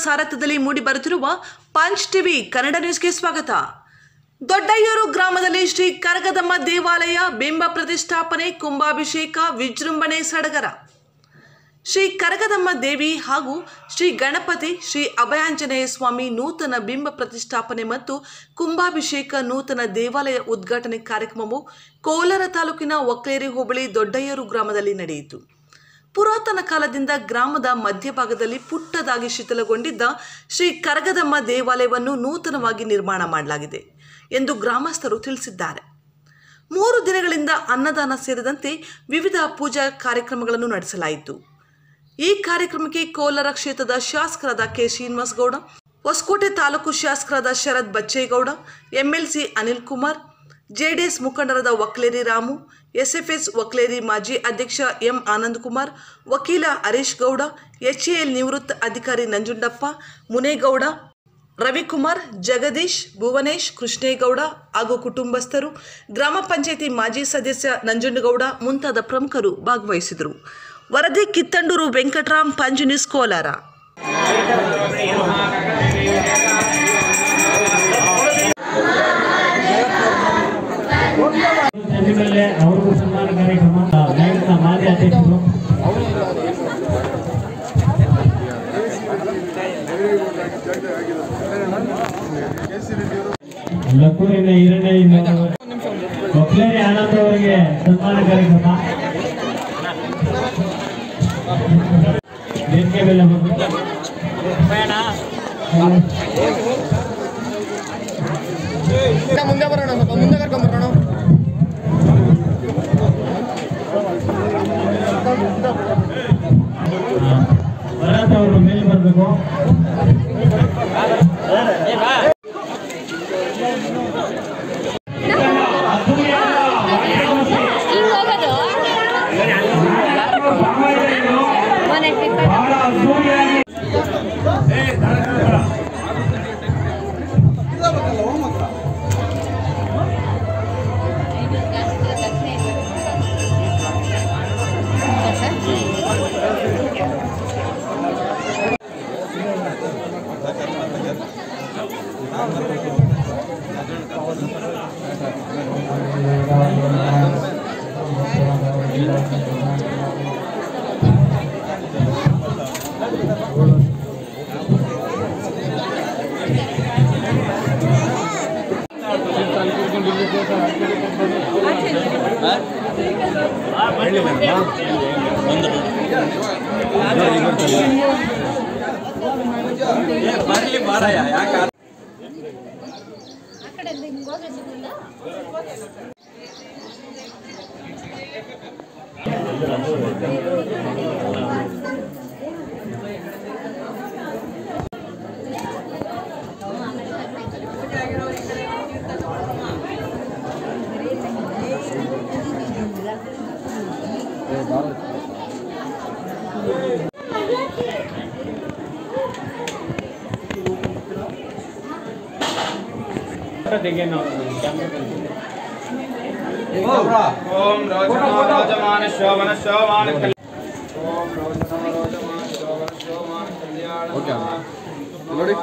ಸಾರಥ್ಯದಲ್ಲಿ ಮೂಡಿಬರುತ್ತಿರುವ punch TV Kannada ನ್ಯೂಸ್ಗೆ ಸ್ವಾಗತ ದೊಡ್ಡಯ್ಯೂರು ಗ್ರಾಮದಲ್ಲಿ ಶ್ರೀ ಕರಗದಮ್ಮ ದೇವಾಲಯ ಬಿಂಬ ಪ್ರತಿಷ್ಠಾಪನೆ ಕುಂಭಾಭಿಷೇಕ ವಿಜೃಂಭಣೆ ಸಡಗರ ಶ್ರೀ ಕರಗದಮ್ಮ ದೇವಿ ಹಾಗೂ ಶ್ರೀ ಗಣಪತಿ ಶ್ರೀ ಅಭಯಾಂಜನೇಯ ಸ್ವಾಮಿ ನೂತನ ಬಿಂಬ ಪ್ರತಿಷ್ಠಾಪನೆ ಮತ್ತು ಕುಂಭಾಭಿಷೇಕ ನೂತನ ದೇವಾಲಯ ಉದ್ಘಾಟನೆ ಕಾರ್ಯಕ್ರಮವು ಕೋಲಾರ ತಾಲೂಕಿನ ಒಕ್ಲೇರಿ ಹೋಬಳಿ ದೊಡ್ಡಯ್ಯೂರು ಗ್ರಾಮದಲ್ಲಿ ನಡೆಯಿತು ಪುರಾತನ ಕಾಲದಿಂದ ಗ್ರಾಮದ ಮಧ್ಯಭಾಗದಲ್ಲಿ ಪುಟ್ಟದಾಗಿ ಶಿಥಿಲಗೊಂಡಿದ್ದ ಶ್ರೀ ಕರಗದಮ್ಮ ದೇವಾಲಯವನ್ನು ನೂತನವಾಗಿ ನಿರ್ಮಾಣ ಮಾಡಲಾಗಿದೆ ಎಂದು ಗ್ರಾಮಸ್ಥರು ತಿಳಿಸಿದ್ದಾರೆ ಮೂರು ದಿನಗಳಿಂದ ಅನ್ನದಾನ ಸೇರಿದಂತೆ ವಿವಿಧ ಪೂಜಾ ಕಾರ್ಯಕ್ರಮಗಳನ್ನು ನಡೆಸಲಾಯಿತು ಈ ಕಾರ್ಯಕ್ರಮಕ್ಕೆ ಕೋಲಾರ ಕ್ಷೇತ್ರದ ಶಾಸಕರಾದ ಕೆ ಶ್ರೀನಿವಾಸ್ ಗೌಡ ಹೊಸಕೋಟೆ ತಾಲೂಕು ಶಾಸಕರಾದ ಶರತ್ ಬಚ್ಚೇಗೌಡ ಎಂಎಲ್ಸಿ ಅನಿಲ್ ಕುಮಾರ್ ಜೆಡಿಎಸ್ ಮುಖಂಡರಾದ ವಕ್ಲೇರಿ ರಾಮು ಎಸ್ಎಫ್ಎಸ್ ವಕ್ಲೇರಿ ಮಾಜಿ ಅಧ್ಯಕ್ಷ ಎಂ ಆನಂದ್ ಕುಮಾರ್ ವಕೀಲ ಹರೀಶ್ ಗೌಡ ಎಚ್ಎಎಲ್ ನಿವೃತ್ತ ಅಧಿಕಾರಿ ನಂಜುಂಡಪ್ಪ ಮುನೇಗೌಡ ರವಿಕುಮಾರ್ ಜಗದೀಶ್ ಭುವನೇಶ್ ಕೃಷ್ಣೇಗೌಡ ಹಾಗೂ ಕುಟುಂಬಸ್ಥರು ಗ್ರಾಮ ಪಂಚಾಯಿತಿ ಮಾಜಿ ಸದಸ್ಯ ನಂಜುಂಡಗೌಡ ಮುಂತಾದ ಪ್ರಮುಖರು ಭಾಗವಹಿಸಿದರು ವರದಿ ಕಿತ್ತಂಡೂರು ವೆಂಕಟರಾಮ್ ಪಂಜ್ ನ್ಯೂಸ್ ಕೋಲಾರ ಸಂಜೆ ಮೇಲೆ ಅವ್ರಿಗೂ ಸನ್ಮಾನ ಕಾರ್ಯಕ್ರಮ ಬ್ಯಾಂಕ್ನ ಮಾಜಿ ಅಧ್ಯಕ್ಷರು ಲಕ್ಕೂರಿನ ಈರಣ್ಣ ಒಕ್ಲೇರಿ ಆನಂದ್ ಅವರಿಗೆ ಸನ್ಮಾನ ಕಾರ್ಯಕ್ರಮ ವೇದಿಕೆ ಮೇಲೆ ಬಂದು ಮುಂದೆ ಬರೋಣ ಸ್ವಲ್ಪ ಮುಂದೆ ಕರ್ಕೊಂಡ್ ಬರೋಣ ಭರತ್ ಅವರು ಮೇಲೆ ಬರಬೇಕು ಹಿಂಗ್ ಹೋಗೋದು ಮನೆ ಆ ಕಡೆ ಹಿಂಗ್ ಹೋದ್ರೆ ಸಿಗುತ್ತಾ ಓಂ ರೋಚನೋ ರೋಚಮಾನ ಶೋಭನ ಶೋಭಾನ ಕಲ್ಯಾಣ ಓಂ ರೋಚನೋ ರೋಚಮಾನ ಶೋಭನ ಶೋಭಾನ ಕಲ್ಯಾಣ ನೋಡಿ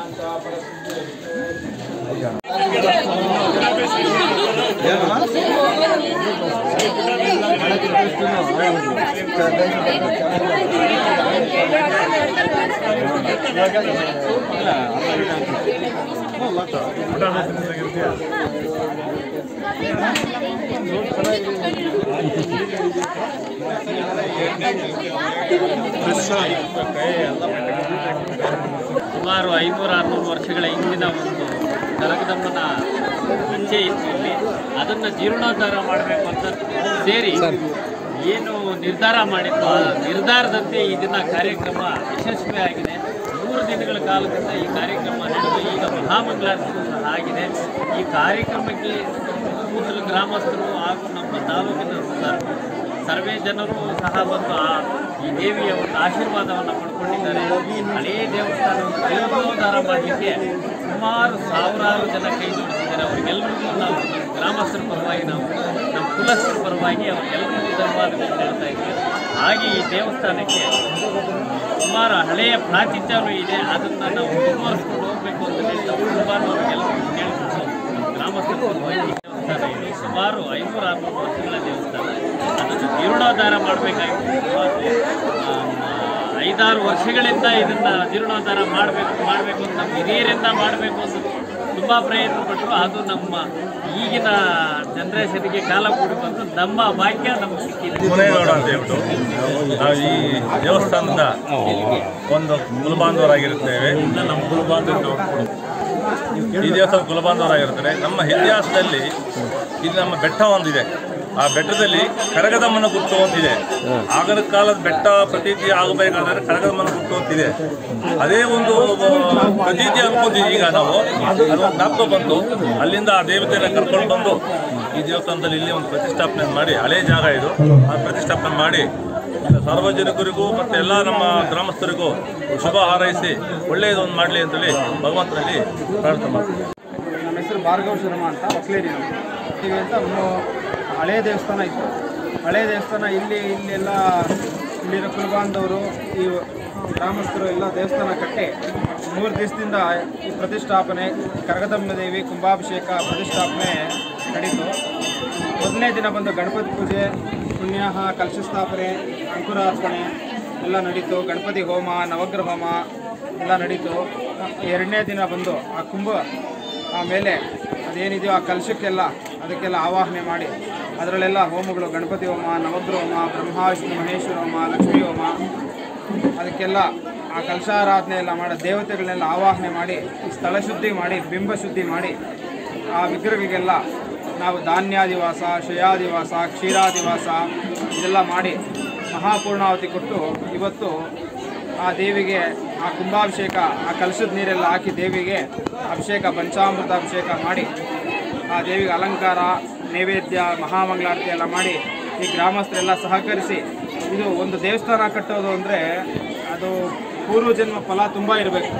ಸುಮಾರು ಐನೂರು ಆರುನೂರು ವರ್ಷಗಳ ಹಿಂದಿನ ಒಂದು ಕನಕದಮ್ಮನ ಇಚ್ಛೆ ಇತ್ತು ಇಲ್ಲಿ ಅದನ್ನು ಜೀರ್ಣೋದ್ಧಾರ ಮಾಡಬೇಕು ಅಂತ ಸೇರಿ ಏನು ನಿರ್ಧಾರ ಮಾಡಿತ್ತು ಆ ನಿರ್ಧಾರದಂತೆ ಈ ದಿನ ಕಾರ್ಯಕ್ರಮ ಯಶಸ್ವಿಯಾಗಿದೆ ಮೂರು ದಿನಗಳ ಕಾಲದಿಂದ ಈ ಕಾರ್ಯಕ್ರಮ ನಡೆದು ಈಗ ಮಹಾಮಂಗಳಾರತಿ ಸಹ ಆಗಿದೆ ಈ ಕಾರ್ಯಕ್ರಮಕ್ಕೆ ಸುತ್ತಮುತ್ತಲ ಗ್ರಾಮಸ್ಥರು ಹಾಗೂ ನಮ್ಮ ತಾಲೂಕಿನ ಸರ್- ಸರ್ವೇ ಜನರು ಸಹ ಬಂದು ಆ ಈ ದೇವಿಯ ಒಂದು ಆಶೀರ್ವಾದವನ್ನು ಪಡ್ಕೊಂಡಿದ್ದಾರೆ ಹಳೇ ದೇವಸ್ಥಾನವನ್ನು ಜೀರ್ಣೋದ್ಧಾರ ಮಾಡಲಿಕ್ಕೆ ಸುಮಾರು ಸಾವಿರಾರು ಜನ ಕೈ ಜೋಡಿಸಿದ್ದಾರೆ ಅವರಿಗೆಲ್ಲರಿಗೂ ನಾವು ನಮ್ಮ ಗ್ರಾಮಸ್ಥರ ಪರವಾಗಿ ನಾವು ನಮ್ಮ ಕುಲಸ್ಥರ ಪರವಾಗಿ ಅವರಿಗೆಲ್ಲರಿಗೂ ಧನ್ಯವಾದಗಳು ಹೇಳ್ತಾ ಇದ್ದೀವಿ ಹಾಗೆ ಈ ದೇವಸ್ಥಾನಕ್ಕೆ ಸುಮಾರು ಹಳೆಯ ಪ್ರಾತಿಥ್ಯನೂ ಇದೆ ಅದನ್ನು ನಾವು ಮುಂದುವರಿಸ್ಕೊಂಡು ಹೋಗಬೇಕು ಅಂತ ಹೇಳಿ ನಾವು ಕುಂಬಾರನವ್ರಿಗೆಲ್ಲ ಕೇಳ್ಕೊಂಡು ನಮ್ಮ ಗ್ರಾಮಸ್ಥರು ಹೋಗಿ ದೇವಸ್ಥಾನ ಇದೆ ಸುಮಾರು ಐನೂರು ಆರುನೂರು ವರ್ಷಗಳ ದೇವಸ್ಥಾನ ಅದನ್ನು ಜೀರ್ಣೋದ್ಧಾರ ಮಾಡಬೇಕಾಗಿತ್ತು ಸುಮಾರು ಆ, ಐದಾರು ವರ್ಷಗಳಿಂದ ಇದನ್ನು ಜೀರ್ಣೋದ್ಧಾರ ಮಾಡಬೇಕು ಮಾಡಬೇಕು ಅಂತ ನಮ್ಮ ಹಿರಿಯರಿಂದ ಮಾಡಬೇಕು ಅಂತ ತುಂಬ ಪ್ರಯತ್ನ ಪಟ್ಟರು ಅದು ನಮ್ಮ ಈಗಿನ ಜನ್ರೇಷನ್ಗೆ ಕಾಲ ಕೂಡಿ ಬಂದು ನಮ್ಮ ಭಾಗ್ಯ ನಮ್ಗೆ ಸಿಕ್ಕಿದೆ ಮುನೇಗೌಡ ಅಂತ ಹೇಳ್ಬಿಟ್ಟು ನಾವು ಈ ದೇವಸ್ಥಾನದ ಒಂದು ಕುಲಬಾಂಧವರಾಗಿರುತ್ತೇವೆ ನಮ್ಮ ಕುಲಬಾಂಧವರು ಈ ದೇವಸ್ಥಾನ ಕುಲಬಾಂಧವರಾಗಿರ್ತಾರೆ ನಮ್ಮ ಇತಿಹಾಸದಲ್ಲಿ ಇಲ್ಲಿ ನಮ್ಮ ಬೆಟ್ಟ ಒಂದಿದೆ ಆ ಬೆಟ್ಟದಲ್ಲಿ ಕರಗದಮ್ಮನ ಗುಟ್ಟು ಅಂತಿದೆ ಆಗಿನ ಕಾಲದ ಬೆಟ್ಟ ಪ್ರತೀತಿ ಆಗಬೇಕಾದ್ರೆ ಕರಗದಮ್ಮನ ಗುಟ್ಟು ಅಂತಿದೆ ಅದೇ ಒಂದು ಪ್ರತೀತಿ ಅನ್ಕೊಂತೀವಿ ಈಗ ನಾವು ಅದೊಂದು ಜ್ಞಾಪಕ ಬಂತು ಅಲ್ಲಿಂದ ಆ ದೇವತೆಯನ್ನು ಕರ್ಕೊಂಡು ಬಂದು ಈ ದೇವಸ್ಥಾನದಲ್ಲಿ ಇಲ್ಲಿ ಒಂದು ಪ್ರತಿಷ್ಠಾಪನೆ ಮಾಡಿ ಹಳೆ ಜಾಗ ಇದು ಆ ಪ್ರತಿಷ್ಠಾಪನೆ ಮಾಡಿ ಇಲ್ಲಿ ಸಾರ್ವಜನಿಕರಿಗೂ ಮತ್ತು ಎಲ್ಲ ನಮ್ಮ ಗ್ರಾಮಸ್ಥರಿಗೂ ಶುಭ ಹಾರೈಸಿ ಒಳ್ಳೆಯದೊಂದು ಮಾಡಲಿ ಅಂತೇಳಿ ಭಗವಂತನಲ್ಲಿ ಪ್ರಾರ್ಥನೆ ಮಾಡ್ತೀನಿ ನಮ್ಮ ಹೆಸರು ಭಾರ್ಗವ ಶರ್ಮಾ ಅಂತ ಒಕ್ಲೇರಿ ನಮ್ಮ ಇವೆ ಅಂತ ಒಂದು ಹಳೆ ದೇವಸ್ಥಾನ ಇತ್ತು ಹಳೆ ದೇವಸ್ಥಾನ ಇಲ್ಲಿ ಇಲ್ಲೆಲ್ಲ ಇಲ್ಲಿರೋ ಕುಲಬಾಂಧವರು ಈ ಗ್ರಾಮಸ್ಥರು ಎಲ್ಲ ದೇವಸ್ಥಾನ ಕಟ್ಟಿ ಮೂರು ದಿವಸದಿಂದ ಈ ಪ್ರತಿಷ್ಠಾಪನೆ ಕರಗದಮ್ಮ ದೇವಿ ಕುಂಭಾಭಿಷೇಕ ಪ್ರತಿಷ್ಠಾಪನೆ ನಡೀತು ಮೊದಲನೇ ದಿನ ಬಂದು ಗಣಪತಿ ಪೂಜೆ ಪುಣ್ಯಾಹ ಕಲಶ ಸ್ಥಾಪನೆ ಅಂಕುರಾರ್ಪಣೆ ಎಲ್ಲ ನಡೀತು ಗಣಪತಿ ಹೋಮ ನವಗ್ರಹ ಹೋಮ ಎಲ್ಲ ನಡೀತು ಎರಡನೇ ದಿನ ಬಂದು ಆ ಕುಂಭ ಆಮೇಲೆ ಅದೇನಿದೆಯೋ ಆ ಕಲಶಕ್ಕೆಲ್ಲ ಅದಕ್ಕೆಲ್ಲ ಆವಾಹನೆ ಮಾಡಿ ಅದರಲ್ಲೆಲ್ಲ ಹೋಮಗಳು ಗಣಪತಿ ಹೋಮ ನವಗ್ರಹ ಹೋಮ ಬ್ರಹ್ಮ ವಿಷ್ಣು ಮಹೇಶ್ವರ ಹೋಮ ಲಕ್ಷ್ಮೀ ಹೋಮ ಅದಕ್ಕೆಲ್ಲ ಆ ಕಲಶಾರಾಧನೆ ಎಲ್ಲ ಮಾಡೋ ದೇವತೆಗಳನ್ನೆಲ್ಲ ಆವಾಹನೆ ಮಾಡಿ ಈ ಸ್ಥಳ ಶುದ್ಧಿ ಮಾಡಿ ಬಿಂಬ ಶುದ್ಧಿ ಮಾಡಿ ಆ ವಿಗ್ರಹಗಳಿಗೆಲ್ಲ ನಾವು ಧಾನ್ಯಾದಿವಾಸ ಶಯಾದಿವಾಸ ಕ್ಷೀರಾದಿವಾಸ ಇದೆಲ್ಲ ಮಾಡಿ ಮಹಾಪೂರ್ಣಾವತಿ ಕೊಟ್ಟು ಇವತ್ತು ಆ ದೇವಿಗೆ ಆ ಕುಂಭಾಭಿಷೇಕ ಆ ಕಲಶದ ನೀರೆಲ್ಲ ಹಾಕಿ ದೇವಿಗೆ ಅಭಿಷೇಕ ಪಂಚಾಮೃತ ಅಭಿಷೇಕ ಮಾಡಿ ಆ ದೇವಿಗೆ ಅಲಂಕಾರ ನೈವೇದ್ಯ ಮಹಾಮಂಗಳಾರತಿ ಎಲ್ಲ ಮಾಡಿ ಈ ಗ್ರಾಮಸ್ಥರೆಲ್ಲ ಸಹಕರಿಸಿ ಇದು ಒಂದು ದೇವಸ್ಥಾನ ಕಟ್ಟೋದು ಅಂದರೆ ಅದು ಪೂರ್ವಜನ್ಮ ಫಲ ತುಂಬ ಇರಬೇಕು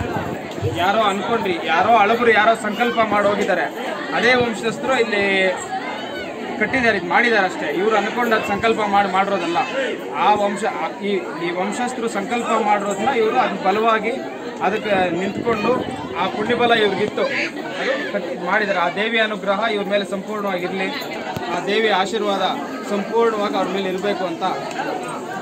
ಯಾರೋ ಅನ್ಕೊಂಡ್ರಿ ಯಾರೋ ಅಳಬರು ಯಾರೋ ಸಂಕಲ್ಪ ಮಾಡಿ ಹೋಗಿದ್ದಾರೆ ಅದೇ ವಂಶಸ್ಥರು ಇಲ್ಲಿ ಕಟ್ಟಿದ್ದಾರೆ ಇದು ಮಾಡಿದ್ದಾರೆ ಅಷ್ಟೇ ಇವ್ರು ಅನ್ಕೊಂಡು ಅದು ಸಂಕಲ್ಪ ಮಾಡಿ ಮಾಡಿರೋದಲ್ಲ ಆ ವಂಶ ಆ- ಈ ಈ ವಂಶಸ್ಥರು ಸಂಕಲ್ಪ ಮಾಡಿರೋದನ್ನ ಇವರು ಅದು ಬಲವಾಗಿ ಅದಕ್ಕೆ ನಿಂತ್ಕೊಂಡು ಆ ಪುಣ್ಯಬಲ ಇವ್ರಿಗಿತ್ತು ಅದು ಕಟ್ಟಿ ಮಾಡಿದ್ದಾರೆ ಆ ದೇವಿಯ ಅನುಗ್ರಹ ಇವ್ರ ಮೇಲೆ ಸಂಪೂರ್ಣವಾಗಿರಲಿ ಆ ದೇವಿಯ ಆಶೀರ್ವಾದ ಸಂಪೂರ್ಣವಾಗಿ ಅವ್ರ ಮೇಲೆ ಇರಬೇಕು ಅಂತ